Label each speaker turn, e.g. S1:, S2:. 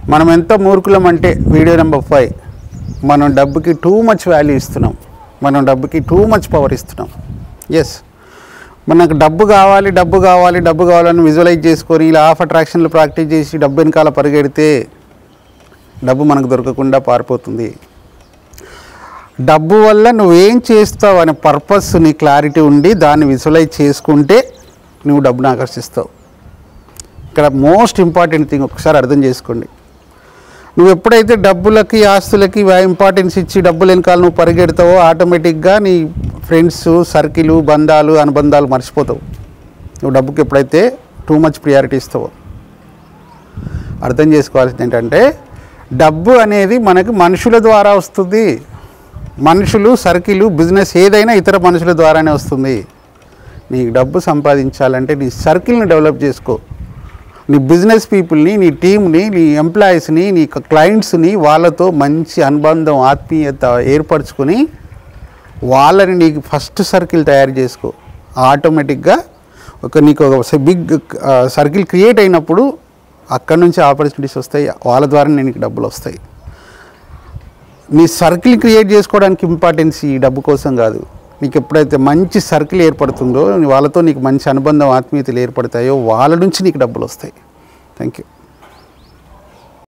S1: మనం ఎంత మూర్ఖులం అంటే వీడియో నెంబర్ ఫైవ్ మనం డబ్బుకి టూ మచ్ వాల్యూ ఇస్తున్నాం మనం డబ్బుకి టూ మచ్ పవర్ ఇస్తున్నాం ఎస్ మనకు డబ్బు కావాలి డబ్బు కావాలి డబ్బు కావాలని విజువలైజ్ చేసుకొని ఇలా ఆఫ్ అట్రాక్షన్లు ప్రాక్టీస్ చేసి డబ్బు వెనకాల పరిగెడితే డబ్బు మనకు దొరకకుండా పారిపోతుంది డబ్బు వల్ల నువ్వేం చేస్తావు అనే పర్పస్ నీ క్లారిటీ ఉండి దాన్ని విజువలైజ్ చేసుకుంటే నువ్వు డబ్బును ఆకర్షిస్తావు ఇక్కడ మోస్ట్ ఇంపార్టెంట్ థింగ్ ఒకసారి అర్థం చేసుకోండి నువ్వు ఎప్పుడైతే డబ్బులకి ఆస్తులకి ఇంపార్టెన్స్ ఇచ్చి డబ్బులు వెనకాల నువ్వు పరిగెడతావో ఆటోమేటిక్గా నీ ఫ్రెండ్స్ సర్కిల్ బంధాలు అనుబంధాలు మర్చిపోతావు నువ్వు డబ్బుకి ఎప్పుడైతే టూ మచ్ ప్రియారిటీ ఇస్తావో అర్థం చేసుకోవాల్సింది ఏంటంటే డబ్బు అనేది మనకి మనుషుల ద్వారా వస్తుంది మనుషులు సర్కిల్ బిజినెస్ ఏదైనా ఇతర మనుషుల ద్వారానే వస్తుంది నీకు డబ్బు సంపాదించాలంటే నీ సర్కిల్ని డెవలప్ చేసుకో నీ బిజినెస్ పీపుల్ని నీ టీంని నీ ఎంప్లాయీస్ని నీ క్లయింట్స్ని వాళ్ళతో మంచి అనుబంధం ఆత్మీయత ఏర్పరచుకొని వాళ్ళని నీకు ఫస్ట్ సర్కిల్ తయారు చేసుకో ఆటోమేటిక్గా ఒక నీకు ఒక బిగ్ సర్కిల్ క్రియేట్ అయినప్పుడు అక్కడ నుంచి ఆపర్చునిటీస్ వస్తాయి వాళ్ళ ద్వారా నీకు డబ్బులు వస్తాయి నీ సర్కిల్ క్రియేట్ చేసుకోవడానికి ఇంపార్టెన్స్ ఈ డబ్బు కోసం కాదు నీకు ఎప్పుడైతే మంచి సర్కిల్ ఏర్పడుతుందో వాళ్ళతో నీకు మంచి అనుబంధం ఆత్మీయతలు ఏర్పడతాయో వాళ్ళ నుంచి నీకు డబ్బులు వస్తాయి థ్యాంక్ యూ